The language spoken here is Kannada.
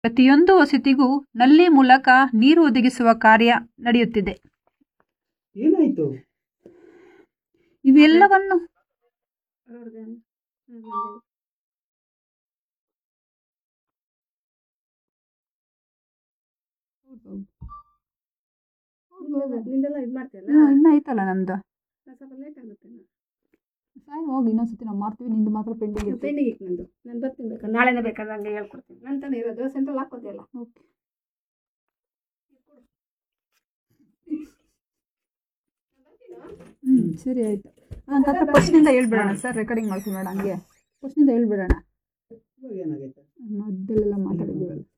ಪ್ರತಿಯೊಂದು ವಸತಿಗೂ ನಲ್ಲಿ ಮೂಲಕ ನೀರು ಒದಗಿಸುವ ಕಾರ್ಯ ನಡೆಯುತ್ತಿದೆ ಏನಾಯ್ತು ಇವೆಲ್ಲವನ್ನು ನಿಂದೆಲ್ಲ ಇದು ಮಾಡ್ತೀಯಲ್ಲ ಇನ್ನ ಐತಲ್ಲ ನಮ್ದು ನಾನ್ ಸ್ವಲ್ಪ ಲೇಟ್ ಆಗುತ್ತೆ ಸಾಯಿ ಹೋಗಿ ಇನ್ನೊಂದ್ಸತಿ ನಾವು ಮಾಡ್ತೀವಿ ನಿಂದು ಮಾತ್ರ ಪೆಂಡಿಂಗ್ ಇರುತ್ತೆ ಪೆಂಡಿಂಗ್ ಇತ್ತು ನಂದು ನಾನು ಬರ್ತೀನಿ ಬೇಕಾದ್ರೆ ನಾಳೆನೇ ಬೇಕಾದ್ರೆ ಹಂಗೆ ಹೇಳ್ಕೊಡ್ತೀನಿ ನನ್ನ ತಾನೇ ಇರೋ ದೋಸೆ ಅಂತ ಹಾಕೋದಿಲ್ಲ ಓಕೆ ಹ್ಞೂ ಸರಿ ಆಯಿತು ಹಾಂ ತಾತ ಫಸ್ಟ್ನಿಂದ ಹೇಳ್ಬಿಡೋಣ ಸರ್ ರೆಕಾರ್ಡಿಂಗ್ ಮಾಡ್ತೀನಿ ಬೇಡ ಹಂಗೆ ಫಸ್ಟ್ನಿಂದ ಹೇಳ್ಬಿಡೋಣ ಇವಾಗ ಏನಾಗೈತೆ ಮಧ್ಯಲೆಲ್ಲ ಮಾತಾಡಿದ್ದೀವಲ್ಲ